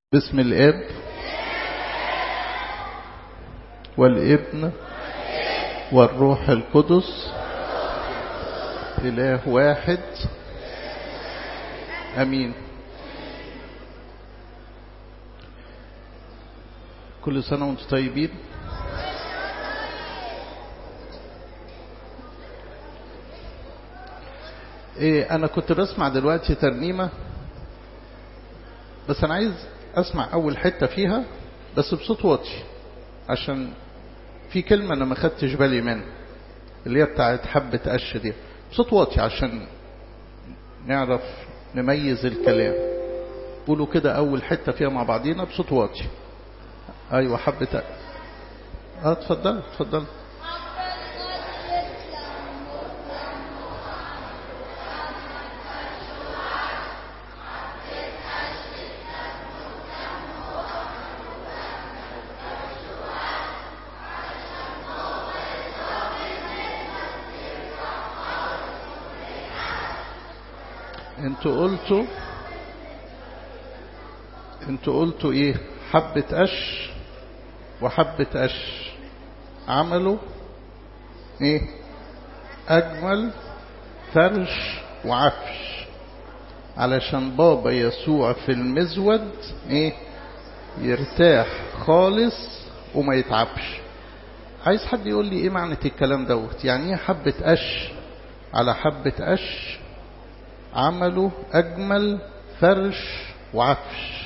باسم الاب والابن والروح القدس اله واحد امين كل سنه وانتم طيبين إيه انا كنت بسمع دلوقتي ترنيمه بس انا عايز اسمع اول حته فيها بس بصوت واطي عشان في كلمه انا ما خدتش بالي منها اللي هي بتاعت حبه قش دي بصوت واطي عشان نعرف نميز الكلام قولوا كده اول حته فيها مع بعضينا بصوت واطي ايوه حبه اه اتفضل اتفضل انتوا قلتوا انتوا قلتوا ايه حبة قش وحبة قش عملوا ايه اجمل فرش وعفش علشان بابا يسوع في المزود ايه يرتاح خالص وما يتعبش عايز حد يقول لي ايه معنى الكلام دوت يعني ايه حبة قش على حبة قش عملوا أجمل فرش وعفش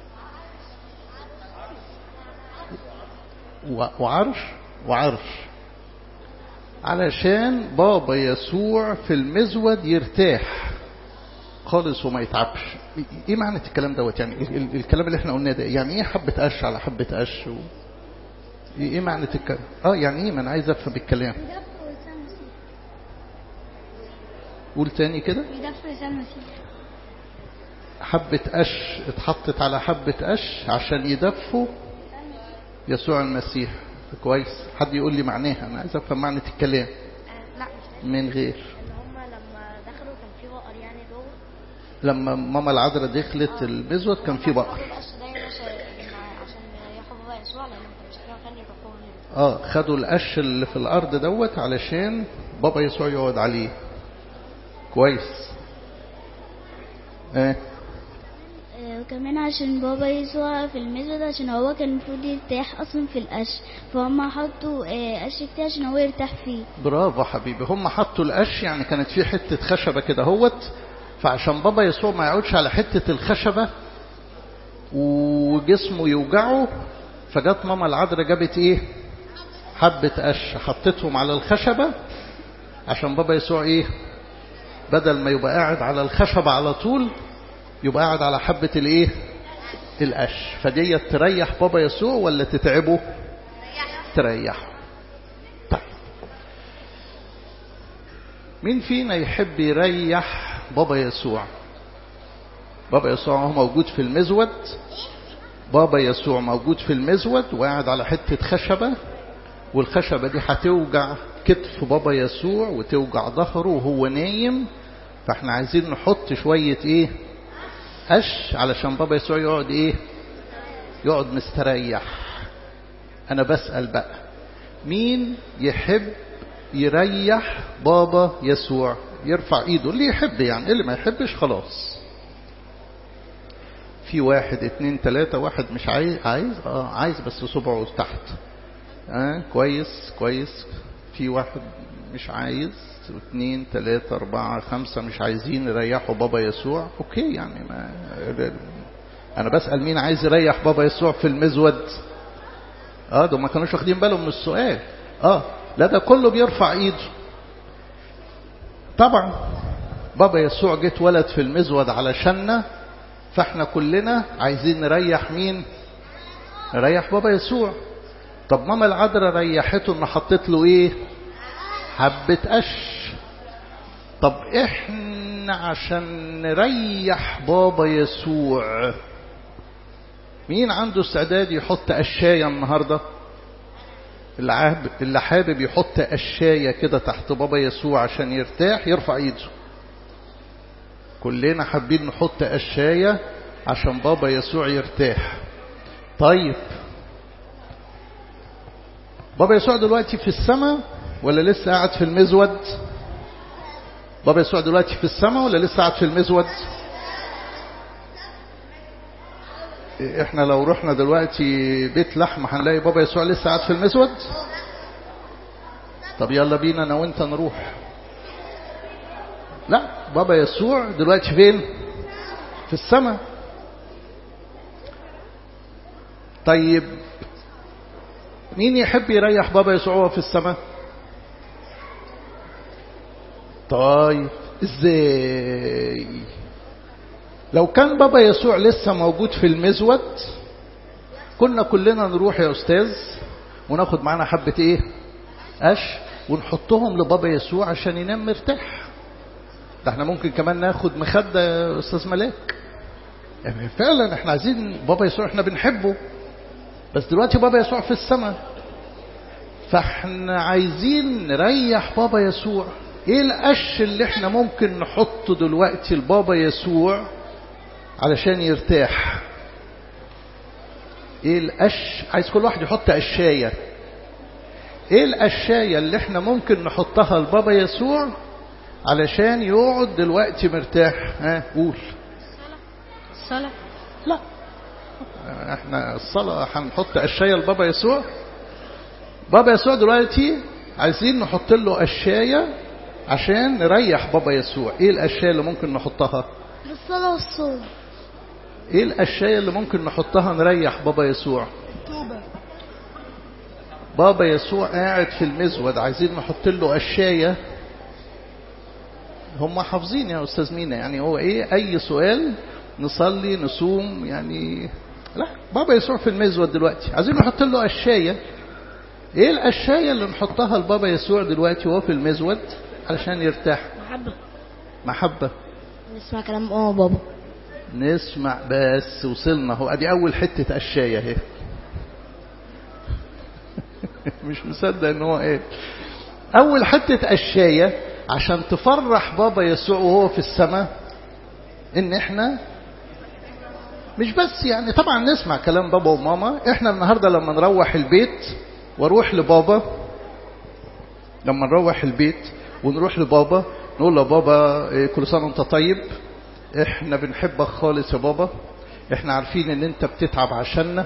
وعرش وعرش علشان بابا يسوع في المزود يرتاح خالص وما يتعبش ايه معنى الكلام دوت يعني الكلام اللي احنا قلناه ده يعني ايه حبة قش على حبة قش و... ايه معنى الكلام اه يعني ايه ما انا عايز افهم الكلام قول تاني كده يدفع لسان المسيح حبة قش اتحطت على حبة قش عشان يدفوا يسوع المسيح كويس حد يقول لي معناها انا عايز افهم معنى الكلام آه لا مش من غير ان هم لما دخلوا كان في بقر يعني جوه لما ماما العذراء دخلت المزود كان في بقر خدوا القش ده يا باشا مع- عشان ياخدوا بابا يسوع لان ما كانش فيه مكان يروحوه هنا اه خدوا القش اللي في الارض دوت علشان بابا يسوع يقعد عليه كويس اه آه، وكمان عشان بابا يسوع في المزود عشان هو كان المفروض يرتاح اصلا في القش فهم حطوا آه، قش كتير عشان هو يرتاح فيه برافو حبيبي هم حطوا القش يعني كانت في حتة خشبة كده هوت فعشان بابا يسوع ما يقعدش على حتة الخشبة وجسمه يوجعه فجت ماما العذراء جابت ايه حبة قش حطتهم على الخشبة عشان بابا يسوع ايه بدل ما يبقى قاعد على الخشبة على طول يبقى قاعد على حبة الايه القش فدي تريح بابا يسوع ولا تتعبه تريحه طيب مين فينا يحب يريح بابا يسوع بابا يسوع هو موجود في المزود بابا يسوع موجود في المزود وقاعد على حتة خشبة والخشبة دي هتوجع كتف بابا يسوع وتوجع ظهره وهو نايم فاحنا عايزين نحط شوية ايه قش علشان بابا يسوع يقعد ايه يقعد مستريح انا بسأل بقى مين يحب يريح بابا يسوع يرفع ايده اللي يحب يعني اللي ما يحبش خلاص في واحد اتنين تلاتة واحد مش عايز عايز اه عايز بس صبعه تحت اه كويس كويس في واحد مش عايز اتنين تلاتة اربعة خمسة مش عايزين يريحوا بابا يسوع اوكي يعني ما انا بسأل مين عايز يريح بابا يسوع في المزود اه ده ما كانوش واخدين بالهم من السؤال اه لا ده كله بيرفع ايده طبعا بابا يسوع جه اتولد في المزود علشاننا فاحنا كلنا عايزين نريح مين نريح بابا يسوع طب ماما العذراء ريحته ان حطيت له ايه حبة قش طب احنا عشان نريح بابا يسوع مين عنده استعداد يحط قشاية النهارده اللي عاب- اللي حابب يحط قشاية كده تحت بابا يسوع عشان يرتاح يرفع ايده كلنا حابين نحط قشاية عشان بابا يسوع يرتاح طيب بابا يسوع دلوقتي في السماء ولا لسه قاعد في المزود بابا يسوع دلوقتي في السماء ولا لسه قاعد في المزود احنا لو رحنا دلوقتي بيت لحم هنلاقي بابا يسوع لسه قاعد في المزود طب يلا بينا انا وانت نروح لا بابا يسوع دلوقتي فين في السماء طيب مين يحب يريح بابا يسوع وهو في السماء طيب ازاي لو كان بابا يسوع لسه موجود في المزود كنا كلنا نروح يا استاذ وناخد معانا حبة ايه قش ونحطهم لبابا يسوع عشان ينام مرتاح ده احنا ممكن كمان ناخد مخدة يا استاذ ملاك يعني فعلا احنا عايزين بابا يسوع احنا بنحبه بس دلوقتي بابا يسوع في السماء فاحنا عايزين نريح بابا يسوع ايه القش اللي احنا ممكن نحطه دلوقتي لبابا يسوع علشان يرتاح ايه القش عايز كل واحد يحط قشايه ايه القشايه اللي احنا ممكن نحطها لبابا يسوع علشان يقعد دلوقتي مرتاح ها قول الصلاة لا احنا الصلاة هنحط قشاية لبابا يسوع بابا يسوع دلوقتي عايزين نحط له قشاية عشان نريح بابا يسوع ايه القشاية اللي ممكن نحطها الصلاة والصوم ايه القشاية اللي ممكن نحطها نريح بابا يسوع توبة بابا يسوع قاعد في المزود عايزين نحط له قشاية هم حافظين يا استاذ مينا يعني هو ايه اي سؤال نصلي نصوم يعني لا بابا يسوع في المزود دلوقتي عايزين نحط له قشاية ايه القشاية اللي نحطها لبابا يسوع دلوقتي وهو في المزود علشان يرتاح محبة محبة نسمع كلام ماما وبابا نسمع بس وصلنا هو ادي اول حتة قشاية اهي مش مصدق ان هو ايه اول حتة قشاية عشان تفرح بابا يسوع وهو في السماء ان احنا مش بس يعني طبعا نسمع كلام بابا وماما احنا النهاردة لما نروح البيت واروح لبابا لما نروح البيت ونروح لبابا نقول له بابا إيه، كل سنة وانت طيب احنا بنحبك خالص يا بابا احنا عارفين ان انت بتتعب عشاننا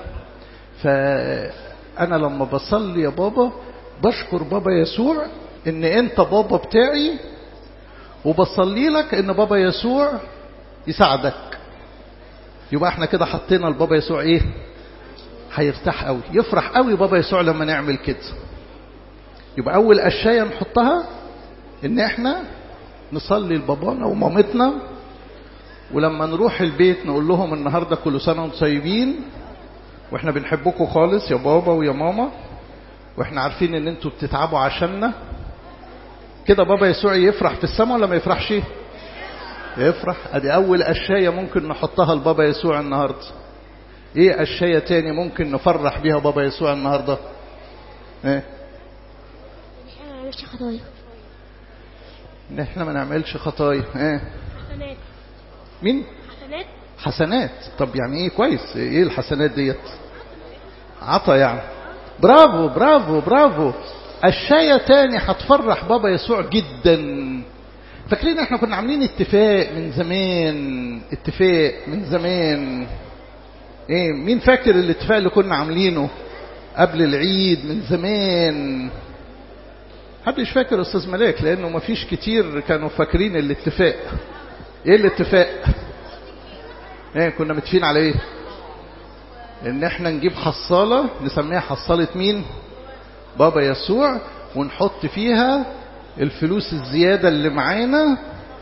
فانا لما بصلي يا بابا بشكر بابا يسوع ان انت بابا بتاعي وبصلي لك ان بابا يسوع يساعدك يبقى احنا كده حطينا لبابا يسوع ايه هيرتاح قوي يفرح قوي بابا يسوع لما نعمل كده يبقى اول قشايه نحطها ان احنا نصلي لبابانا ومامتنا ولما نروح البيت نقول لهم النهارده كل سنه وانتم طيبين واحنا بنحبكم خالص يا بابا ويا ماما واحنا عارفين ان انتوا بتتعبوا عشاننا كده بابا يسوع يفرح في السماء ولا ما يفرحش يفرح ادي اول قشايه ممكن نحطها لبابا يسوع النهارده ايه قشايه تاني ممكن نفرح بيها بابا يسوع النهارده ايه احنا ما نعملش خطايا ان احنا ما نعملش خطايا ايه حسنات مين حسنات حسنات طب يعني ايه كويس ايه الحسنات ديت عطا يعني برافو برافو برافو الشاية تاني هتفرح بابا يسوع جدا فاكرين احنا كنا عاملين اتفاق من زمان اتفاق من زمان ايه مين فاكر الاتفاق اللي كنا عاملينه قبل العيد من زمان محدش فاكر استاذ ملاك لانه مفيش كتير كانوا فاكرين الاتفاق ايه الاتفاق ايه كنا متفقين على ايه ان احنا نجيب حصالة نسميها حصالة مين بابا يسوع ونحط فيها الفلوس الزيادة اللي معانا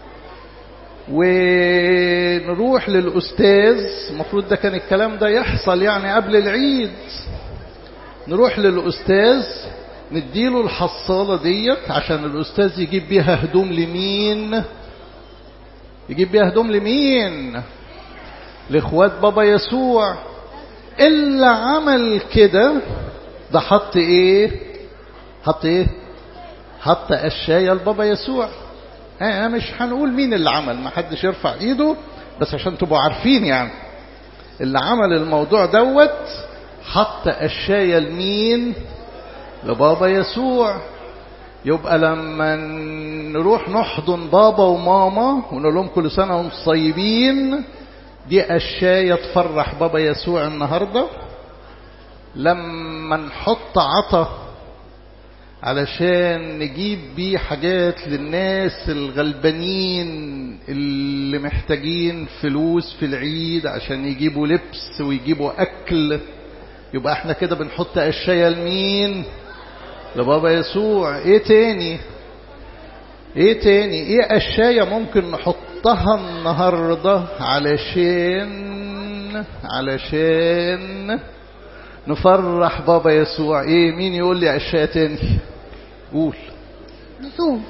ونروح للأستاذ المفروض ده كان الكلام ده يحصل يعني قبل العيد نروح للأستاذ نديله الحصالة ديت عشان الأستاذ يجيب بيها هدوم لمين يجيب بيها هدوم لمين لاخوات بابا يسوع اللي عمل كده ده حط ايه حط ايه حط قشايه لبابا يسوع انا مش هنقول مين اللي عمل ما حدش يرفع ايده بس عشان تبقوا عارفين يعني اللي عمل الموضوع دوت حط قشاية لمين لبابا يسوع يبقى لما نروح نحضن بابا وماما ونقول لهم كل سنة وانتم طيبين دي قشاية تفرح بابا يسوع النهاردة لما نحط عطا علشان نجيب بيه حاجات للناس الغلبانين اللي محتاجين فلوس في العيد عشان يجيبوا لبس ويجيبوا أكل يبقى احنا كده بنحط قشاية لمين لبابا يسوع ايه تاني ايه تاني ايه قشاية ممكن نحطها النهاردة علشان علشان نفرح بابا يسوع ايه مين يقول لي قشاية تاني قول نصوم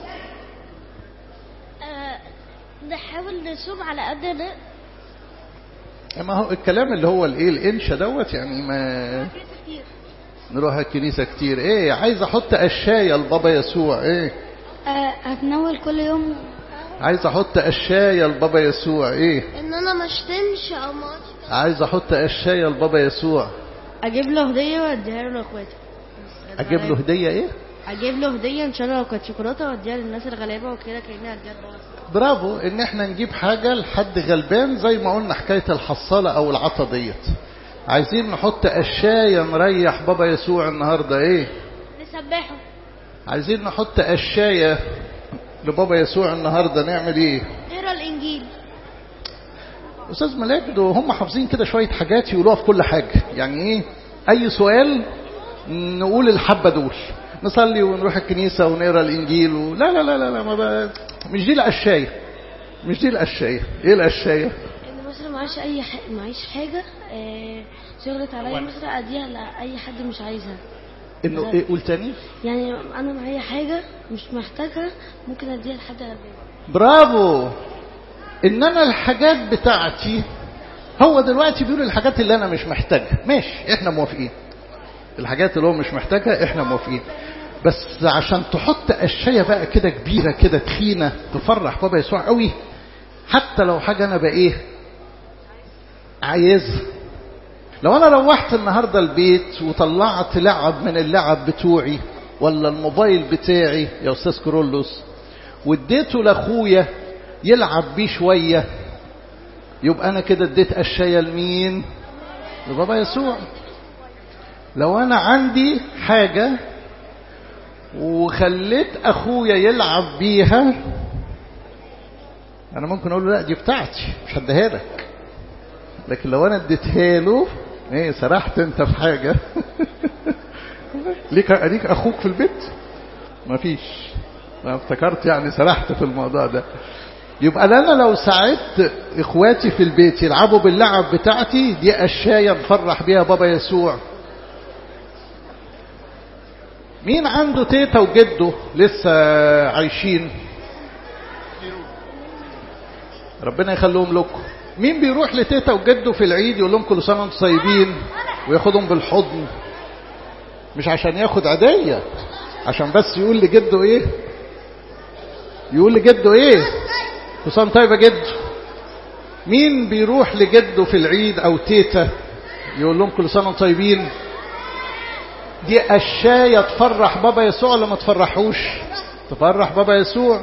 نحاول نصوم على قد ما ما هو الكلام اللي هو الايه الانشا دوت يعني ما نروح الكنيسة كتير ايه عايز احط قشاية لبابا يسوع ايه هتنول كل يوم عايز احط قشاية لبابا يسوع ايه ان انا ما اشتمش او ما عايز احط قشاية لبابا يسوع اجيب له هديه واديها له لاخواتي اجيب له هدية ايه اجيب له هديه ان شاء الله لو كانت شوكولاته واديها للناس الغلابه وكده كاني هديها لبابا برافو ان احنا نجيب حاجة لحد غلبان زي ما قلنا حكاية الحصالة او العطا ديت عايزين نحط قشاية نريح بابا يسوع النهاردة ايه نسبحه عايزين نحط قشاية لبابا يسوع النهاردة نعمل ايه نقرا الانجيل استاذ ملاك ده هم حافظين كده شوية حاجات يقولوها في كل حاجة يعني ايه اي سؤال نقول الحبة دول نصلي ونروح الكنيسة ونقرا الانجيل و... لا لا لا لا, لا ما بقى... مش دي القشاية مش دي القشاية ايه القشاية ان مثلا معيش اي ح... معيش حاجه آه، شغلت عليا مثلا اديها لاي حد مش عايزها انه ايه قول تاني يعني انا معايا حاجه مش محتاجها ممكن اديها لحد غلبان برافو ان انا الحاجات بتاعتي هو دلوقتي بيقول الحاجات اللي انا مش محتاجها ماشي احنا موافقين الحاجات اللي هو مش محتاجها احنا موافقين بس عشان تحط قشايه بقى كده كبيره كده تخينه تفرح بابا يسوع قوي حتى لو حاجه انا بقى ايه عايزها لو انا روحت النهارده البيت وطلعت لعب من اللعب بتوعي ولا الموبايل بتاعي يا استاذ كرولوس واديته لاخويا يلعب بيه شويه يبقى انا كده اديت قشايه لمين لبابا يسوع لو انا عندي حاجه وخليت اخويا يلعب بيها انا ممكن اقول له لا دي بتاعتي مش هديها لك لكن لو انا اديتها له ايه سرحت انت في حاجه ليك ليك اخوك في البيت مفيش انا افتكرت يعني سرحت في الموضوع ده يبقى انا لو ساعدت اخواتي في البيت يلعبوا باللعب بتاعتي دي قشايه نفرح بيها بابا يسوع مين عنده تيتا وجده لسه عايشين ربنا يخليهم لكم مين بيروح لتيتا وجده في العيد يقول لهم كل سنه وانتم طيبين وياخدهم بالحضن مش عشان ياخد عاديه عشان بس يقول لجده ايه يقول لجده ايه كل سنه طيب يا جد مين بيروح لجده في العيد او تيتا يقول لهم كل سنه وانتم طيبين دي قشايه تفرح بابا يسوع ولا ما تفرحوش تفرح بابا يسوع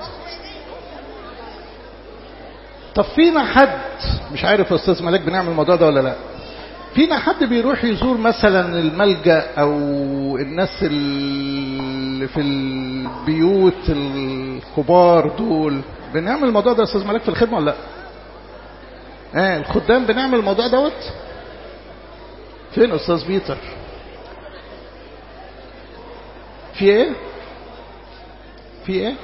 طب فينا حد مش عارف يا استاذ ملاك بنعمل الموضوع ده ولا لا فينا حد بيروح يزور مثلا الملجأ او الناس اللي في البيوت الكبار دول بنعمل الموضوع ده يا استاذ ملاك في الخدمه ولا لا اه الخدام بنعمل الموضوع دوت فين استاذ بيتر في ايه في ايه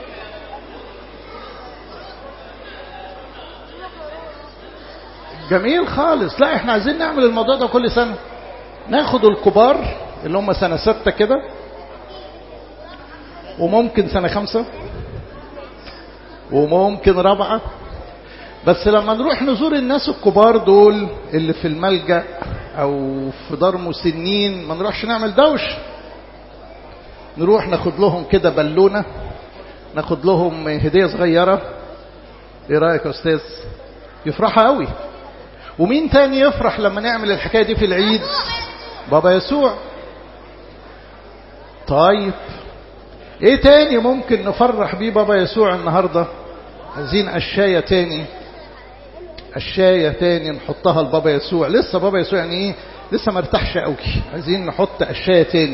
جميل خالص لا احنا عايزين نعمل الموضوع ده كل سنة ناخد الكبار اللي هم سنة ستة كده وممكن سنة خمسة وممكن رابعة بس لما نروح نزور الناس الكبار دول اللي في الملجأ او في دار مسنين ما نروحش نعمل دوش نروح ناخد لهم كده بالونة ناخد لهم هدية صغيرة ايه رأيك يا استاذ يفرحوا قوي ومين تاني يفرح لما نعمل الحكاية دي في العيد بابا يسوع طيب ايه تاني ممكن نفرح بيه بابا يسوع النهاردة عايزين قشاية تاني قشاية تاني نحطها لبابا يسوع لسه بابا يسوع يعني ايه لسه مرتاحش قوي عايزين نحط قشاية تاني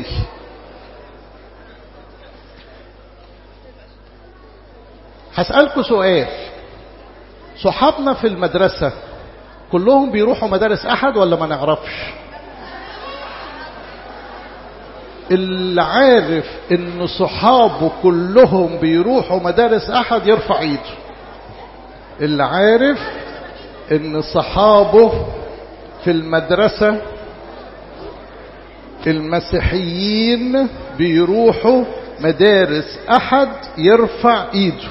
هسألكوا سؤال صحابنا في المدرسة كلهم بيروحوا مدارس أحد ولا ما نعرفش اللي عارف ان صحابه كلهم بيروحوا مدارس أحد يرفع ايده اللي عارف ان صحابه في المدرسة المسيحيين بيروحوا مدارس أحد يرفع ايده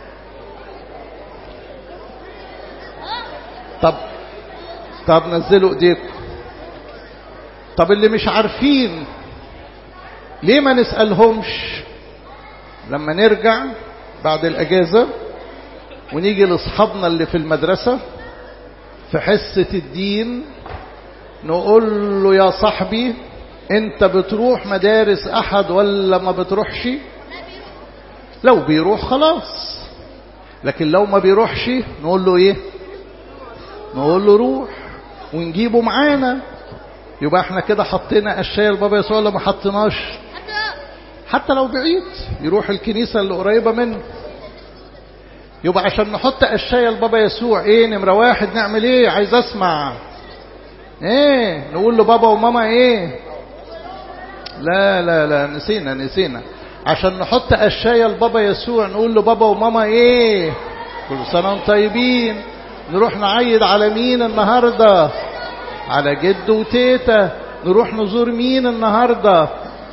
طب طب نزلوا ايديكم طب اللي مش عارفين ليه ما نسألهمش لما نرجع بعد الأجازة ونيجي لأصحابنا اللي في المدرسة في حصة الدين نقول له يا صاحبي انت بتروح مدارس احد ولا ما بتروحش لو بيروح خلاص لكن لو ما بيروحش نقول له ايه نقول له روح ونجيبه معانا يبقى احنا كده حطينا قشايه لبابا يسوع ولا ما حطيناش حتى لو بعيد يروح الكنيسه اللي قريبه منه يبقى عشان نحط قشايه لبابا يسوع ايه نمره واحد نعمل ايه عايز اسمع ايه نقول لبابا وماما ايه لا لا لا نسينا نسينا عشان نحط قشايه لبابا يسوع نقول لبابا وماما ايه كل سنه وانتم طيبين نروح نعيد على مين النهارده على جد وتيتا نروح نزور مين النهارده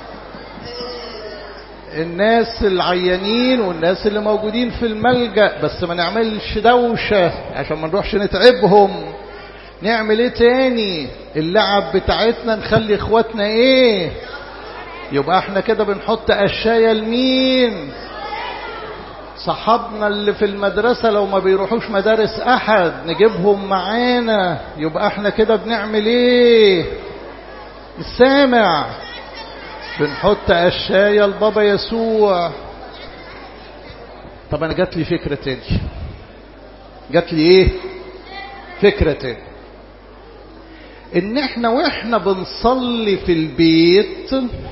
الناس العيانين والناس اللي موجودين في الملجأ بس ما نعملش دوشة عشان ما نروحش نتعبهم نعمل ايه تاني اللعب بتاعتنا نخلي اخواتنا ايه يبقى احنا كده بنحط قشاية لمين صحابنا اللي في المدرسة لو ما بيروحوش مدارس احد نجيبهم معانا يبقى احنا كده بنعمل ايه مش سامع بنحط قشاية لبابا يسوع طب انا جات لي فكرة تاني جات لي ايه فكرة تاني ان احنا واحنا بنصلي في البيت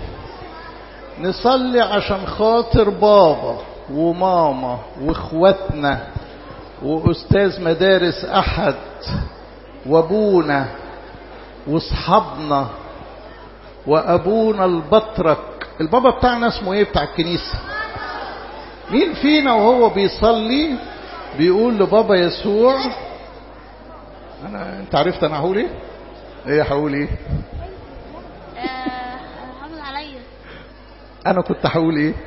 نصلي عشان خاطر بابا وماما واخواتنا واستاذ مدارس احد وابونا واصحابنا وابونا البطرك البابا بتاعنا اسمه ايه بتاع الكنيسه مين فينا وهو بيصلي بيقول لبابا يسوع انا انت عرفت انا هقول ايه ايه هقول ايه حافظ عليا انا كنت هقول ايه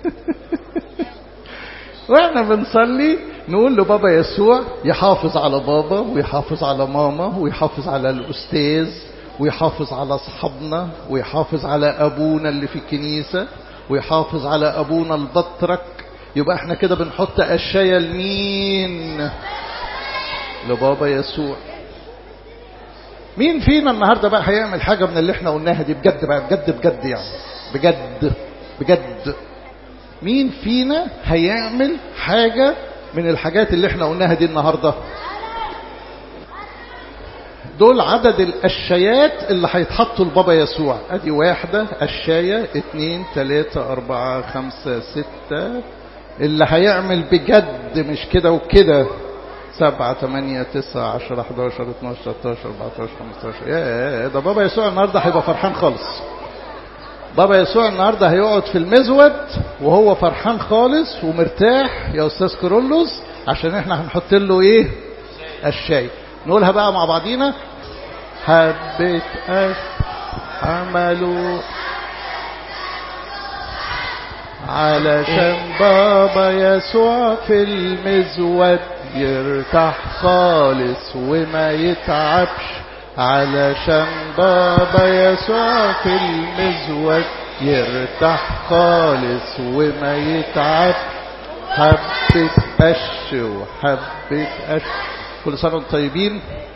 واحنا بنصلي نقول لبابا يسوع يحافظ على بابا ويحافظ على ماما ويحافظ على الاستاذ ويحافظ على اصحابنا ويحافظ على ابونا اللي في الكنيسه ويحافظ على ابونا البطرك يبقى احنا كده بنحط قشايه لمين لبابا يسوع مين فينا النهارده بقى هيعمل حاجه من اللي احنا قلناها دي بجد بقى بجد بجد يعني بجد بجد مين فينا هيعمل حاجه من الحاجات اللي احنا قلناها دي النهارده دول عدد القشايات اللي هيتحطوا لبابا يسوع ادي واحدة قشاية اتنين تلاتة اربعة خمسة ستة اللي هيعمل بجد مش كده وكده سبعة تمانية تسعة عشرة حداشر اتناشر تلاتاشر اربعتاشر خمستاشر يا ده بابا يسوع النهاردة هيبقى فرحان خالص بابا يسوع النهاردة هيقعد في المزود وهو فرحان خالص ومرتاح يا استاذ كورولوس عشان احنا هنحط له ايه الشاي نقولها بقى مع بعضينا حبة أش عملوا علشان بابا يسوع في المزود يرتاح خالص وما يتعبش علشان بابا يسوع في المزود يرتاح خالص وما يتعب حبة قش وحبة قش كل سنة وانتم طيبين